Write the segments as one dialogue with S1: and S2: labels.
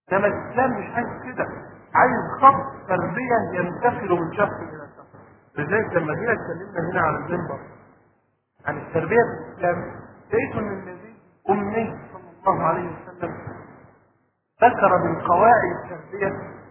S1: انما الاسلام مش عايز كده عايز خط تربيه ينتقل من شخص الى شخص لذلك لما جينا اتكلمنا هنا على المنبر عن التربيه في الاسلام لقيت ان النبي امي صلى الله عليه وسلم ذكر من قواعد التربيه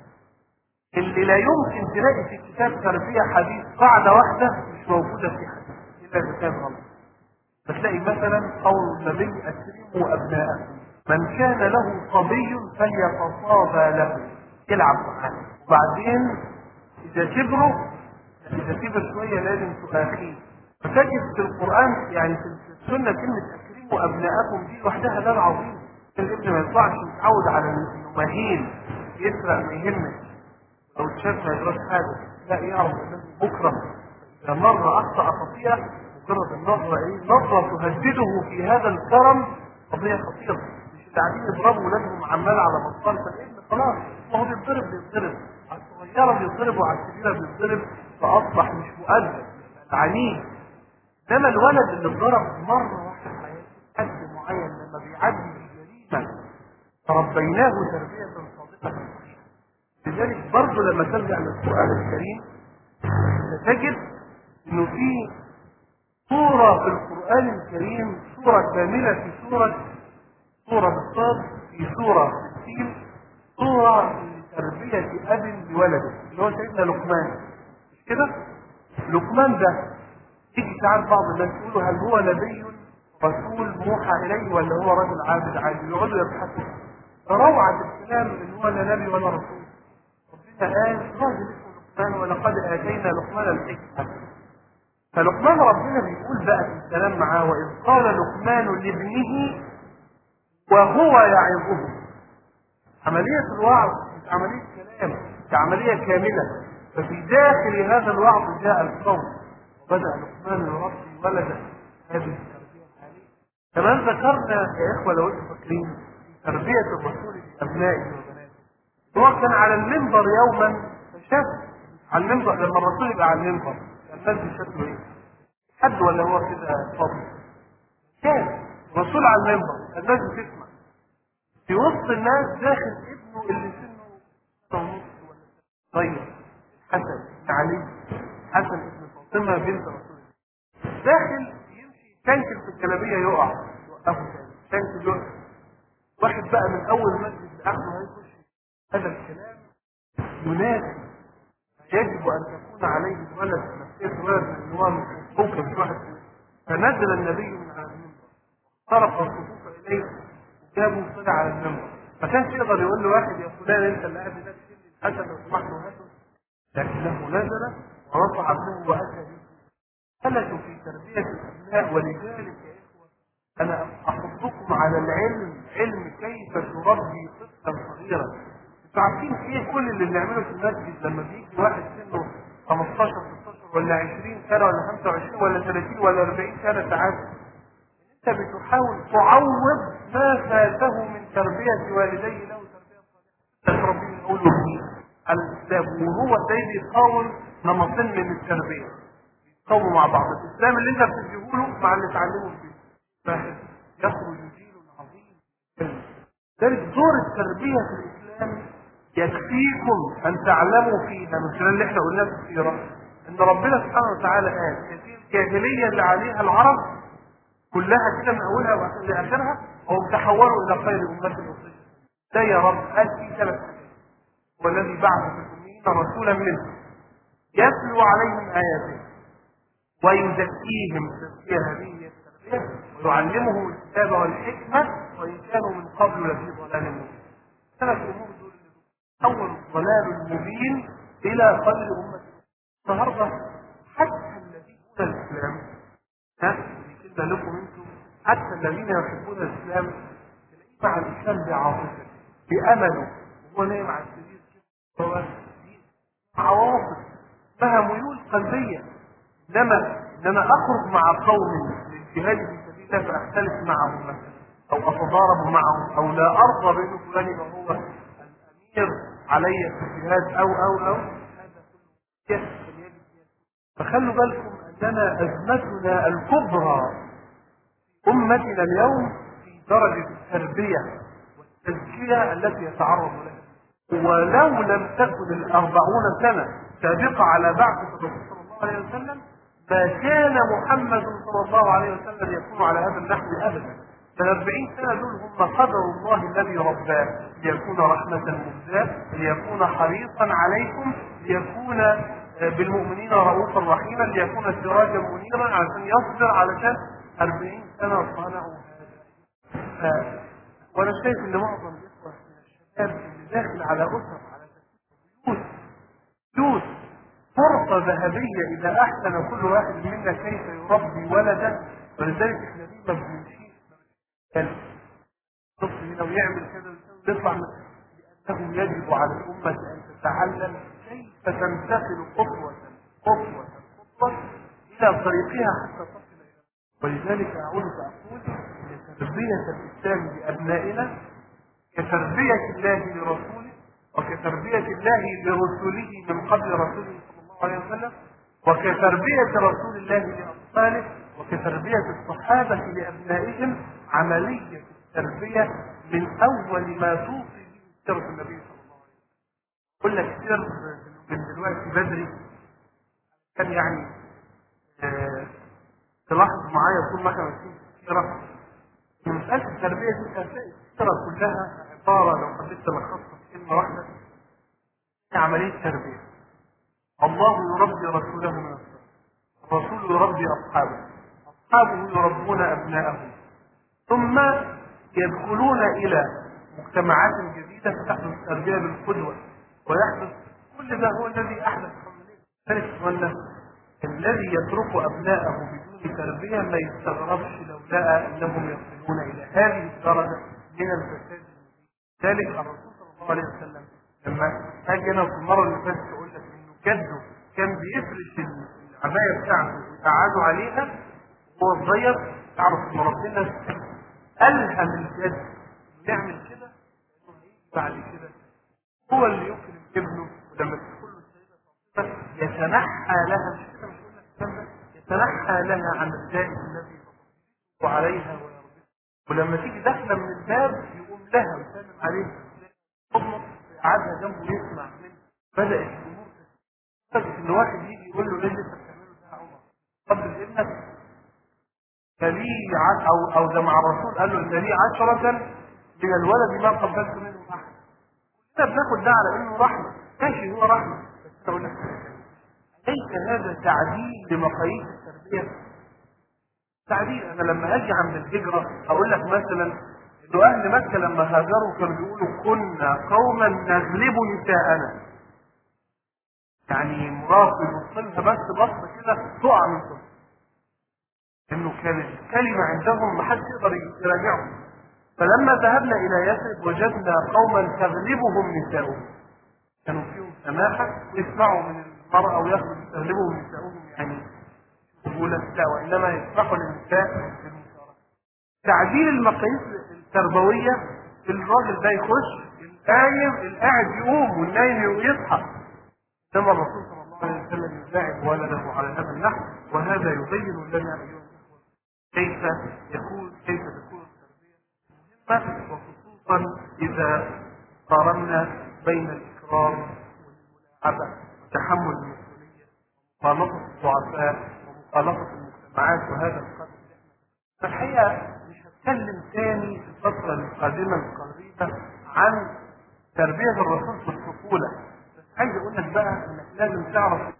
S1: اللي لا يمكن تلاقي في كتاب تربيه حديث قاعده واحده مش موجوده في حديث الا اذا كان غلط فتلاقي مثلا قول النبي اكرموا ابناءكم من كان له صبي فليتصابى له يلعب معاه وبعدين اذا كبروا اذا كبر شويه لازم تؤاخيه فتجد في القران يعني في السنه كلمه اكرموا ابناءكم دي لوحدها ده عظيم الابن ما يطلعش متعود على انه مهين يسرق ما يهمش لو اتشاف ما يجراش حاجه لا يعرف انه بكره اذا مره اخطا خطيئه مجرد النظره ايه نظره تهدده في هذا الكرم قضيه خطيره مش اللي قاعدين يضربوا ولادهم عمال على بطال فالابن خلاص ما هو بيتضرب بيتضرب على الصغيره بيتضرب وعلى الكبيره بيتضرب فاصبح مش مؤدب عنيد انما الولد اللي اتضرب مره واحده في حياته حد معين لما بيعدي بجريمه تربيناه تربيه صادقه لذلك برضه لما ترجع للقران الكريم ستجد انه في سورة في القرآن الكريم سورة كاملة في سورة سورة بالصاد في سورة بالسين سورة لتربية أب لولده اللي هو سيدنا لقمان مش كده؟ لقمان ده يجي ساعات بعض الناس يقولوا هل هو نبي رسول موحى إليه ولا هو رجل عابد عادي يقعدوا يبحثوا فروعة الكلام إن هو لا نبي ولا رسول ربنا قال راجل اسمه لقمان ولقد آتينا لقمان الحكمة فلقمان ربنا بيقول بقى في الكلام معاه وإذ قال لقمان لابنه وهو يعظه عملية الوعظ مش عملية كلام دي عملية كاملة ففي داخل هذا الوعظ جاء القول وبدأ لقمان يربي ولده هذه التربية عليه كمان ذكرنا يا إخوة لو أنتم فاكرين في تربية الرسول لأبنائه وبناته هو كان على المنبر يوما فشاف على المنبر لما الرسول يبقى على المنبر الناس بشكله ايه؟ حد ولا هو كده فاضي؟ كان رسول على المنبر الناس بتسمع في وسط الناس داخل ابنه اللي سنه ونص ولا طيب حسن بن علي حسن بن فاطمه بنت رسول الله داخل يمشي تنكل في الجلابيه يقع يوقفه تاني تنكل يقع واحد بقى من اول مسجد لاخره هيخش هذا الكلام يناسب يجب ان تكون عليه الولد نفسيه ولد لان هو ممكن مش واحد فنزل النبي من على المنبر طرق الصفوف اليه وجابه طلع على المنبر ما كانش يقدر يقول له واحد يا فلان انت اللي قاعد هناك شيل الحسن لو سمحت وهاته لكنه نزل ورفع ابنه واتى به فلتوا في تربيه الابناء ولذلك يا اخوه انا احضكم على العلم علم كيف تربي طفلا صغيرا انتوا عارفين ايه كل اللي بنعمله في المسجد لما بيجي واحد سنه 15 16 ولا 20 سنه ولا 25 ولا 30 ولا 40 سنه ساعات انت بتحاول تعوض ما فاته من تربيه والديه له تربيه صالحه تربيه من اول وجديد الاسلام وهو ازاي بيقاوم نمطين من التربيه بيتقاوموا مع بعض الاسلام اللي انت بتديه له مع اللي اتعلمه فيه فاهم يخرج جيل عظيم ذلك دور التربيه في الاسلام يكفيكم ان تعلموا فيها من خلال اللي احنا قلناه في السيره ان ربنا سبحانه وتعالى قال هذه الجاهليه اللي عليها العرب كلها كده من اولها لاخرها هم تحولوا الى خير امه اخرى ده يا رب قال في ثلاث والذي بعث في الاميين رسولا منهم يتلو عليهم اياته ويزكيهم تزكيه هذه هي التربيه ويعلمهم الكتاب والحكمه وان كانوا من قبل لفي ضلال مبين ثلاث امور دول أول الضلال المبين إلى خير أمة النهاردة حتى الذين يحبون الإسلام ها كلمة لكم أنتم حتى الذين يحبون الإسلام تلاقيه مع الإسلام بعاطفة بأمله وهو نايم على السرير كده هو عواطف لها ميول قلبية إنما إنما أخرج مع قوم للجهاد في سبيل الله فأختلف معهم مثلا أو أتضارب معهم أو لا أرضى بأنه فلان يبقى هو الامير علي في الجهاد او او او هذا كله فخلوا بالكم اننا ازمتنا الكبرى امتنا اليوم في درجه التربيه التزكية التي يتعرض لها ولو لم تكن الأربعون سنة سابقة على بعثة الرسول صلى الله عليه وسلم ما كان محمد صلى الله عليه وسلم يكون على هذا النحو أبدا فالأربعين سنة دول هم قدر الله الذي رباه ليكون رحمة مهداة ليكون حريصا عليكم ليكون بالمؤمنين رؤوفا رحيما ليكون سراجا منيرا عشان يصبر علشان 40 سنة صنعوا هذا وانا شايف ان معظم الاخوه من الشباب اللي داخل على اسر على بيوت بيوت فرصة ذهبية إذا أحسن كل واحد منا كيف يربي ولده ولذلك احنا دي ما بنمشيش كلب طفل هنا ويعمل كذا ويطلع من لأنه يجب على الأمة أن تتعلم كيف تنتقل خطوة خطوة خطوة إلى طريقها حتى تصل إلى ولذلك أعود فأقول أن تربية الإسلام لأبنائنا كتربية الله لرسوله وكتربية الله لرسله من قبل رسوله صلى الله عليه وسلم وكتربية رسول الله لأطفاله وكتربية الصحابة لأبنائهم عملية التربية من أول ما توصي به سيرة النبي صلى الله عليه وسلم. أقول لك سر من دلوقتي بدري كان يعني آه تلاحظ معايا طول ما احنا ماشيين في السيرة إن مسألة التربية دي هتلاقي السيرة كلها عبارة لو حبيت تلخصها في كلمة واحدة هي عملية تربية. الله يربي رسوله من الصغر. الرسول يربي أصحابه. أصحابه يربون أبناءهم. ثم يدخلون إلى مجتمعات جديدة فتحدث التربية بالقدوة ويحدث كل ده هو الذي أحدث ذلك إخواننا الذي يترك أبناءه بدون تربية ما يستغربش لو لقى أنهم يصلون إلى هذه الدرجة من الفساد ذلك الرسول صلى الله عليه وسلم لما اجي انا في المره اللي فاتت اقول لك انه جده كان بيفرش العبايه بتاعته ويقعدوا عليها وهو صغير تعرف ان ربنا الهم الجد يعمل كده انه هيجي بعد كده هو اللي يكرم ابنه ولما تدخل له السيده فاطمه يتنحى لها مش كده مش يقول لك الكلام ده يتنحى لها عن الدائم الذي وعليها ويرضيها ولما تيجي داخله من الباب يقوم لها ويسلم عليها حضنه قعدها جنبه يسمع منه بدات الامور تثبت ان واحد يجي يقول له ليه اللي انت بتعمله ده يا عمر قبل ابنك فلي او او زي مع الرسول قال له ان لي عشرة من الولد ما قبلت منه احد كلنا بناخد ده على انه رحمه ماشي هو رحمه بس اقول لك ليس هذا تعديل لمقاييس التربيه تعديل انا لما اجي عند الهجره اقول لك مثلا انه اهل مكه لما هاجروا كانوا بيقولوا كنا قوما نغلب نساءنا يعني مراد يبص لها بس بصه كده تقع من صدر انه كانت الكلمه عندهم ما حدش يقدر يراجعهم فلما ذهبنا الى يثرب وجدنا قوما تغلبهم نساؤهم كانوا فيهم سماحه يسمعوا من المراه وياخذوا تغلبهم نساؤهم يعني سهوله لا وانما يسمحوا للنساء بالمشاركه تعديل المقاييس التربويه الراجل ده يخش القايم القاعد يقوم والنايم يصحى كما الرسول صلى الله عليه وسلم يداعب ولده على هذا النحو وهذا يبين لنا ايها الاخوه كيف يكون كيف تكون التربيه مهمه وخصوصا اذا قارنا بين الاكرام والملاعبه وتحمل المسؤوليه ومخالطه الضعفاء ومخالطه المجتمعات وهذا القدر فالحقيقه مش هتكلم تاني في الفتره القادمه القريبه عن تربيه الرسول في الطفوله بس عايز اقول لك بقى انك لازم تعرف